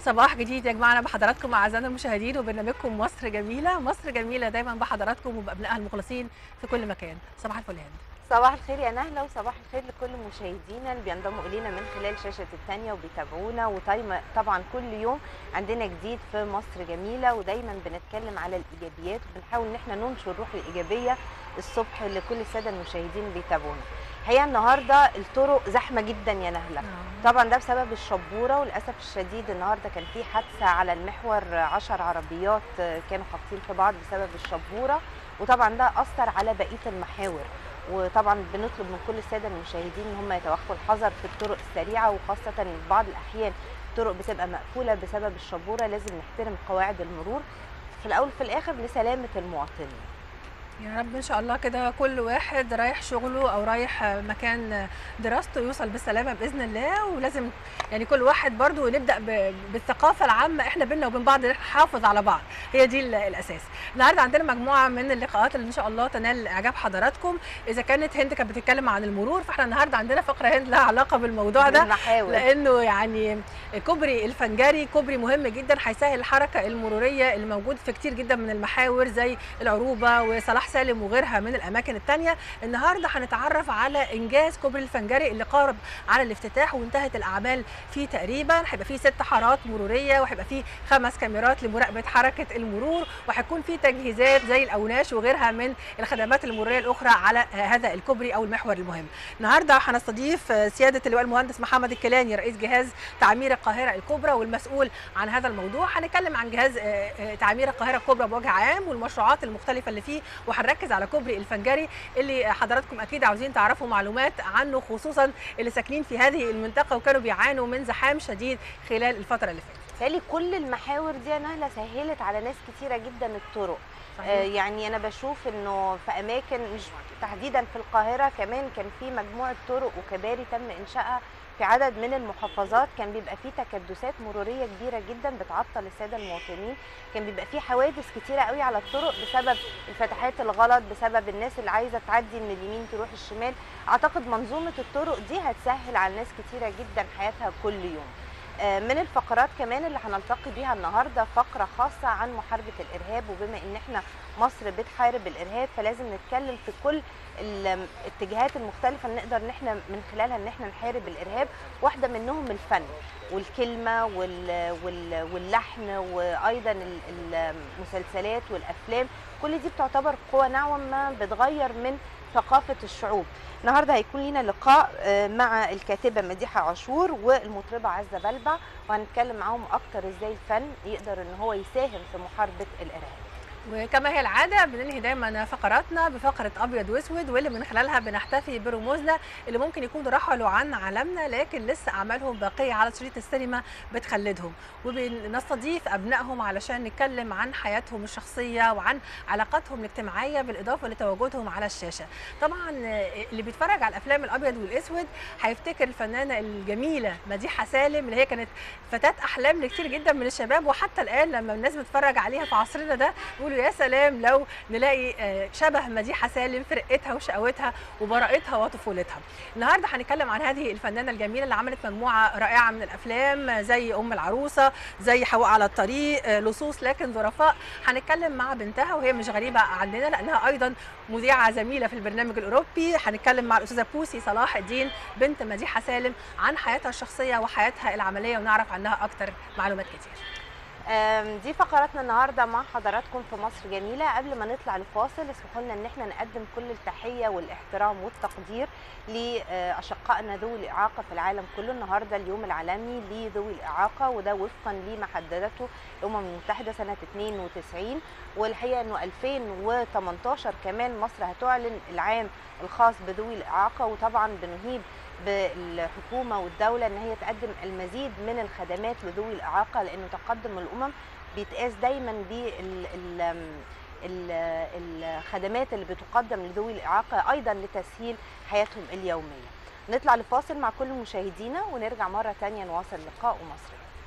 صباح جديد يجمعنا بحضراتكم اعزائنا المشاهدين وبرنامجكم مصر جميله مصر جميله دايما بحضراتكم وبابنائها المخلصين في كل مكان صباح الفل يا هند صباح الخير يا نهله وصباح الخير لكل مشاهدينا اللي بينضموا الينا من خلال شاشه الثانيه وبيتابعونا وطبعا كل يوم عندنا جديد في مصر جميله ودايما بنتكلم على الايجابيات وبنحاول ان احنا ننشر روح الايجابيه الصبح لكل الساده المشاهدين اللي بيتابعونا هي النهارده الطرق زحمه جدا يا نهله طبعا ده بسبب الشبوره وللاسف الشديد النهارده كان في حادثه على المحور 10 عربيات كانوا خابطين في بعض بسبب الشبوره وطبعا ده اثر على بقيه المحاور وطبعا بنطلب من كل الساده المشاهدين ان هم يتوخوا الحذر في الطرق السريعه وخاصه ان في بعض الاحيان الطرق بتبقى مقفوله بسبب الشبوره لازم نحترم قواعد المرور في الاول في الاخر لسلامه المواطنين يا رب ان شاء الله كده كل واحد رايح شغله او رايح مكان دراسته يوصل بالسلامه باذن الله ولازم يعني كل واحد برضو نبدا بالثقافه العامه احنا بينا وبين بعض نحافظ على بعض هي دي الاساس النهارده عندنا مجموعه من اللقاءات اللي ان شاء الله تنال اعجاب حضراتكم اذا كانت هند كانت بتتكلم عن المرور فاحنا النهارده عندنا فقره هند لها علاقه بالموضوع ده بالمحاور. لانه يعني كوبري الفنجري كوبري مهم جدا هيسهل الحركه المروريه اللي موجود في كتير جدا من المحاور زي العروبه وصلاح سالم وغيرها من الاماكن الثانيه النهارده هنتعرف على انجاز كوبري الفنجري اللي قارب على الافتتاح وانتهت الاعمال فيه تقريبا هيبقى فيه ست حارات مروريه وهيبقى فيه خمس كاميرات لمراقبه حركه المرور وهيكون فيه تجهيزات زي الاوناش وغيرها من الخدمات المروريه الاخرى على هذا الكوبري او المحور المهم النهارده هنستضيف سياده اللواء المهندس محمد الكيلاني رئيس جهاز تعمير القاهره الكبرى والمسؤول عن هذا الموضوع هنتكلم عن جهاز تعمير القاهره الكبرى بوجه عام والمشروعات المختلفه اللي فيه وهنركز على كوبري الفنجري اللي حضراتكم اكيد عاوزين تعرفوا معلومات عنه خصوصا اللي ساكنين في هذه المنطقه وكانوا بيعانوا من زحام شديد خلال الفتره اللي فاتت بالتالي كل المحاور دي يا نهله سهلت على ناس كتيره جدا الطرق صحيح. آه يعني انا بشوف انه في اماكن مش تحديدا في القاهره كمان كان في مجموعه طرق وكباري تم انشائها في عدد من المحافظات كان بيبقى فيه تكدسات مروريه كبيره جدا بتعطل الساده المواطنين كان بيبقى فيه حوادث كتيره قوي على الطرق بسبب الفتحات الغلط بسبب الناس اللي عايزه تعدي من اليمين تروح الشمال اعتقد منظومه الطرق دي هتسهل على ناس كتيره جدا حياتها كل يوم من الفقرات كمان اللي هنلتقي بيها النهارده فقره خاصه عن محاربه الارهاب وبما ان احنا مصر بتحارب الارهاب فلازم نتكلم في كل الاتجاهات المختلفه اللي نقدر ان احنا من خلالها ان احنا نحارب الارهاب واحده منهم الفن والكلمه وال وال واللحن وايضا المسلسلات والافلام كل دي بتعتبر قوه نوعا ما بتغير من ثقافه الشعوب النهارده هيكون لنا لقاء مع الكاتبه مديحه عاشور والمطربه عزه بلبع وهنتكلم معاهم اكتر ازاي الفن يقدر ان هو يساهم في محاربه الارهاب وكما هي العاده بننهي دايما فقراتنا بفقره ابيض واسود واللي من خلالها بنحتفي برموزنا اللي ممكن يكونوا رحلوا عن عالمنا لكن لسه اعمالهم باقيه على شريط السينما بتخلدهم وبنستضيف ابنائهم علشان نتكلم عن حياتهم الشخصيه وعن علاقاتهم الاجتماعيه بالاضافه لتواجدهم على الشاشه طبعا اللي بيتفرج على الافلام الابيض والاسود هيفتكر الفنانه الجميله مديحه سالم اللي هي كانت فتاه احلام لكثير جدا من الشباب وحتى الان لما الناس بتتفرج عليها في عصرنا ده يقولوا يا سلام لو نلاقي شبه مديحه سالم في رقتها وشقاوتها وبراءتها وطفولتها. النهارده هنتكلم عن هذه الفنانه الجميله اللي عملت مجموعه رائعه من الافلام زي ام العروسه، زي حواء على الطريق، لصوص لكن ظرفاء، هنتكلم مع بنتها وهي مش غريبه عننا لانها ايضا مذيعه زميله في البرنامج الاوروبي، هنتكلم مع الاستاذه بوسي صلاح الدين بنت مديحه سالم عن حياتها الشخصيه وحياتها العمليه ونعرف عنها اكتر معلومات كتير. دي فقراتنا النهارده مع حضراتكم في مصر جميله قبل ما نطلع لفاصل اسمحوا لنا ان احنا نقدم كل التحيه والاحترام والتقدير لاشقائنا ذوي الاعاقه في العالم كله النهارده اليوم العالمي لذوي الاعاقه وده وفقا لما حددته الامم المتحده سنه 92 والحقيقه انه 2018 كمان مصر هتعلن العام الخاص بذوي الاعاقه وطبعا بنهيب بالحكومه والدوله ان هي تقدم المزيد من الخدمات لذوي الاعاقه لانه تقدم الامم بيتقاس دايما بالخدمات اللي بتقدم لذوي الاعاقه ايضا لتسهيل حياتهم اليوميه. نطلع لفاصل مع كل مشاهدينا ونرجع مره ثانيه نواصل لقاء مصر.